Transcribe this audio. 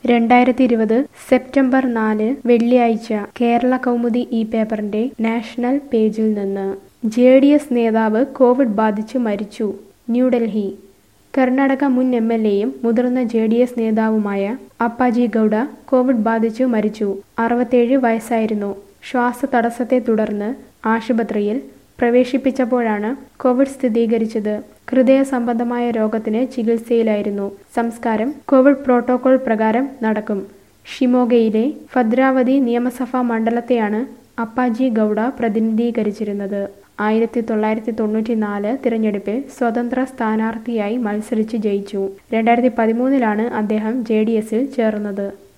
രണ്ടായിരത്തി ഇരുപത് സെപ്റ്റംബർ നാല് വെള്ളിയാഴ്ച കേരള കൗമുദി ഈ പേപ്പറിന്റെ നാഷണൽ പേജിൽ നിന്ന് ജെ ഡി എസ് നേതാവ് കോവിഡ് ബാധിച്ച് മരിച്ചു ന്യൂഡൽഹി കർണാടക മുൻ എം എൽ എയും മുതിർന്ന ജെ ഡി എസ് നേതാവുമായ അപ്പാജി ഗൗഡ കോവിഡ് ബാധിച്ചു മരിച്ചു അറുപത്തേഴ് വയസ്സായിരുന്നു ശ്വാസതടസ്സത്തെ തുടർന്ന് ആശുപത്രിയിൽ പ്രവേശിപ്പിച്ചപ്പോഴാണ് കോവിഡ് സ്ഥിരീകരിച്ചത് ഹൃദയ സംബന്ധമായ രോഗത്തിന് ചികിത്സയിലായിരുന്നു സംസ്കാരം കോവിഡ് പ്രോട്ടോകോൾ പ്രകാരം നടക്കും ഷിമോഗയിലെ ഭദ്രാവതി നിയമസഭാ മണ്ഡലത്തെയാണ് അപ്പാജി ഗൗഡ പ്രതിനിധീകരിച്ചിരുന്നത് ആയിരത്തി തൊള്ളായിരത്തി തൊണ്ണൂറ്റി നാല് തിരഞ്ഞെടുപ്പിൽ സ്വതന്ത്ര സ്ഥാനാർത്ഥിയായി മത്സരിച്ച് ജയിച്ചു രണ്ടായിരത്തി പതിമൂന്നിലാണ് അദ്ദേഹം ജെ ഡി എസിൽ ചേർന്നത്